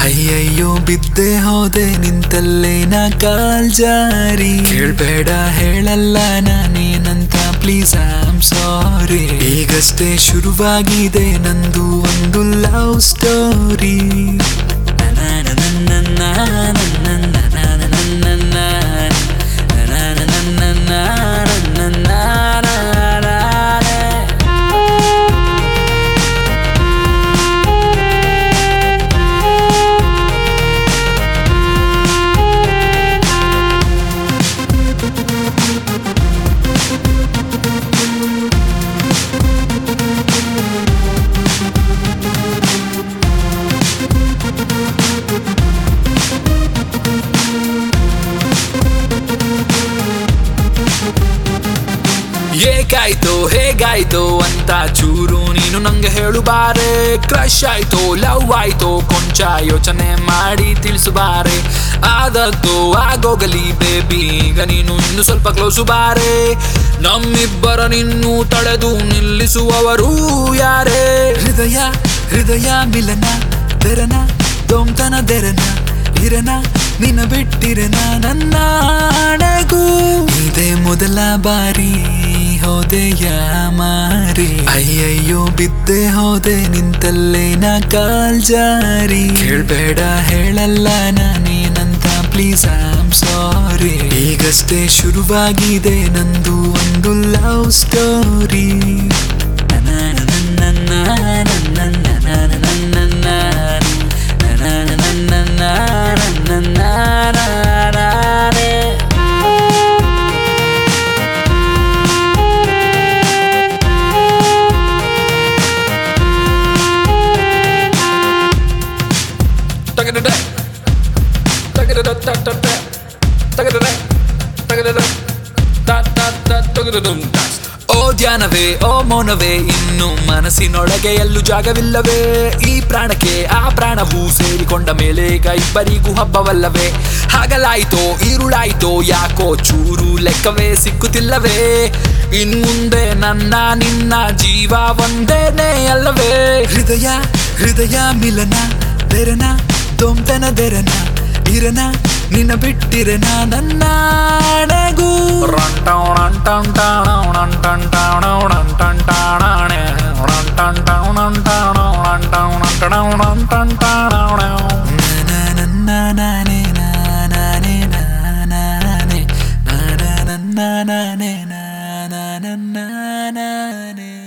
ಅಯ್ಯಯ್ಯೋ ಬಿದ್ದೆ ಹೋದೆ ನಿಂತಲ್ಲೇ ನಾ ಕಾಲ್ ಜಾರಿ ಕೇಳ್ಬೇಡ ಹೇಳಲ್ಲ ನಾನೇನಂತ ಪ್ಲೀಸ್ ಆಮ್ ಸಾರಿ ಈಗಷ್ಟೇ ಶುರುವಾಗಿದೆ ನಂದು ಒಂದು ಲವ್ ಸ್ಟೋರಿ ಏಕಾಯ್ತು ಹೇಗಾಯ್ತು ಅಂತ ಚೂರು ನೀನು ನಂಗೆ ಹೇಳು ಬಾರೆ ಕ್ರಶ್ ಆಯ್ತು ಲವ್ ಆಯ್ತು ಕೊಂಚ ಯೋಚನೆ ಮಾಡಿ ತಿಳಿಸು ಬಾರೆ ಆದದ್ದು ಆಗೋಗಲಿ ಬೇಬಿ ಈಗ ನೀನು ಇನ್ನು ಸ್ವಲ್ಪ ಕ್ಲೋಸು ಬಾರೆ ನಮ್ಮಿಬ್ಬರ ನಿನ್ನು ತಡೆದು ನಿಲ್ಲಿಸುವವರು ಯಾರೇ ಹೃದಯ ಹೃದಯ ಮಿಲನ ತೆರನ ದೊಂತನ ದೆರನ ಇರನ ನಿನ್ನ ಬಿಟ್ಟಿರನ ನನ್ನ ಹಣೆಗೂ ಇದೇ ಮೊದಲ ಬಾರಿ ಹೋದೆಯ ಮಾರಿ ಅಯ್ಯಯ್ಯೋ ಬಿದ್ದೆ ಹೋದೆ ನಿಂತಲ್ಲೇ ನಾ ಕಾಲ್ ಜಾರಿ ಕೇಳ್ಬೇಡ ಹೇಳಲ್ಲ ನಾನೇನಂತ ಪ್ಲೀಸ್ ಆಮ್ ಸಾರಿ ಈಗಷ್ಟೇ ಶುರುವಾಗಿದೆ ನಂದು ಒಂದು ಲವ್ ಸ್ಟೋರಿ ಓ ಧ್ಯಾನವೇ ಓ ಮೌನವೇ ಇನ್ನು ಮನಸ್ಸಿನೊಳಗೆ ಎಲ್ಲೂ ಜಾಗವಿಲ್ಲವೇ ಈ ಪ್ರಾಣಕ್ಕೆ ಆ ಪ್ರಾಣವು ಸೇರಿಕೊಂಡ ಮೇಲೆ ಈಗ ಇಬ್ಬರಿಗೂ ಹಬ್ಬವಲ್ಲವೇ ಹಾಗಲಾಯ್ತೋ ಈರುಳಾಯ್ತೋ ಯಾಕೋ ಚೂರು ಲೆಕ್ಕವೇ ಸಿಕ್ಕುತ್ತಿಲ್ಲವೇ ಇನ್ಮುಂದೆ ನನ್ನ ನಿನ್ನ ಜೀವ ಒಂದೇನೆ ಅಲ್ಲವೇ ಹೃದಯ ಹೃದಯ ಮಿಲನ ತೆರನ ದೊಂತನ ದೆರನ ಇರನ ನಿನ್ನ ಬಿಟ್ಟಿರನ ನನ್ನ ಅಣೆಗೂ ನಾನೇ ನಾನೇ ನಾನೇ ನಾನೇ ನಾನೇ ನಾನೇ